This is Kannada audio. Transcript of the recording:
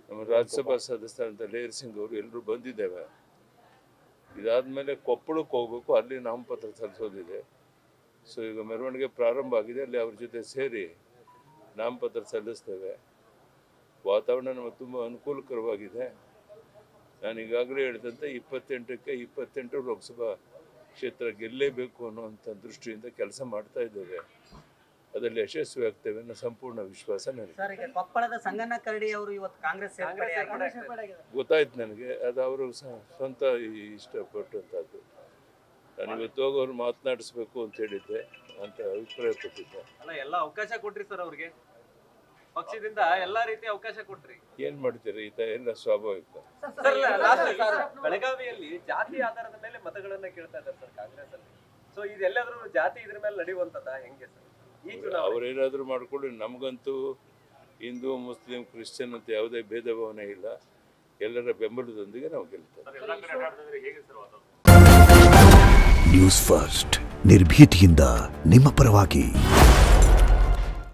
ನಮ್ಮ ರಾಜ್ಯಸಭಾ ಸದಸ್ಯರಂತ ಲೇರ್ ಸಿಂಗ್ ಅವರು ಎಲ್ಲರೂ ಬಂದಿದ್ದೇವೆ ಇದಾದಮೇಲೆ ಕೊಪ್ಪಳಕ್ಕೆ ಹೋಗ್ಬೇಕು ಅಲ್ಲಿ ನಾಮಪತ್ರ ಸಲ್ಲಿಸೋದಿದೆ ಸೊ ಈಗ ಮೆರವಣಿಗೆ ಪ್ರಾರಂಭ ಆಗಿದೆ ಅಲ್ಲಿ ಅವ್ರ ಜೊತೆ ಸೇರಿ ನಾಮಪತ್ರ ಸಲ್ಲಿಸ್ತೇವೆ ವಾತಾವರಣ ನಮಗೆ ತುಂಬ ಅನುಕೂಲಕರವಾಗಿದೆ ನಾನು ಈಗಾಗಲೇ ಹೇಳಿದಂತೆ ಇಪ್ಪತ್ತೆಂಟಕ್ಕೆ ಇಪ್ಪತ್ತೆಂಟು ಲೋಕಸಭಾ ಕ್ಷೇತ್ರ ಗೆಲ್ಲೇಬೇಕು ಅನ್ನುವಂಥ ದೃಷ್ಟಿಯಿಂದ ಕೆಲಸ ಮಾಡ್ತಾ ಇದ್ದೇವೆ ಅದರಲ್ಲಿ ಯಶಸ್ವಿ ಆಗ್ತೇವೆ ಅನ್ನೋ ಸಂಪೂರ್ಣ ವಿಶ್ವಾಸ ನನಗೆ ಸರ್ ಈಗ ಕೊಪ್ಪಳದ ಸಂಗಣ್ಣ ಕರಡಿ ಅವರು ಇವತ್ತು ಕಾಂಗ್ರೆಸ್ ಸೇರ್ಪಡೆ ಗೊತ್ತಾಯ್ತು ನನಗೆ ಅದು ಅವರು ಸ- ಸ್ವಂತ ಈ- ಇಷ್ಟಪಟ್ಟಂಥದ್ದು ನಾನು ಇವತ್ತು ಹೋಗಿ ಅವ್ರು ಮಾತನಾಡಿಸ್ಬೇಕು ಅಂತ ಹೇಳಿದ್ದೆ ಅಂತ ಅಭಿಪ್ರಾಯ ಪಟ್ಟಿದ್ದೆ ಅಲ್ಲ ಎಲ್ಲ ಅವಕಾಶ ಕೊಟ್ರಿ ಸರ್ ಅವ್ರಿಗೆ ಪಕ್ಷದಿಂದ ಎಲ್ಲಾ ರೀತಿ ಅವಕಾಶ ಕೊಟ್ರಿ ಏನು ಮಾಡ್ತೀರಿ ಈ ತ ಎಲ್ಲ ಸ್ವಾಭಾವಿಕ ಸರ್ last ಸರ್, ಬೆಳಗಾವಿಯಲ್ಲಿ ಜಾತಿ ಆಧಾರದ ಮೇಲೆ ಮತಗಳನ್ನ ಕೇಳ್ತಾ ಇದ್ದಾರೆ ಸರ್ ಕಾಂಗ್ರೆಸ್ ಅಲ್ಲಿ ಸೊ ಇದೆಲ್ಲಾದ್ರೂ ಜಾತಿ ಇದ್ರ ಮೇಲೆ ನಡೆಯುವಂತದ ಹೆಂಗೆ ಸರ್ ಈ ಚುನಾವಣೆ ಅವರೇನಾದರೂ ಮಾಡ್ಕೊಳ್ಳಿ ನಮಗಂತೂ ಹಿಂದೂ ಮುಸ್ಲಿಂ ಕ್ರಿಶ್ಚಿಯನ್ ಅಂತ ಯಾವುದೇ ಭೇದ ಭಾವನೆ ಇಲ್ಲ ಎಲ್ಲರ ಬೆಂಬಲದೊಂದಿಗೆ ನಾವು ಗೆಲ್ತೇವೆ ನ್ಯೂಸ್ ಫಸ್ಟ್ ನಿರ್ಭೀತಿಯಿಂದ ನಿಮ್ಮ ಪರವಾಗಿ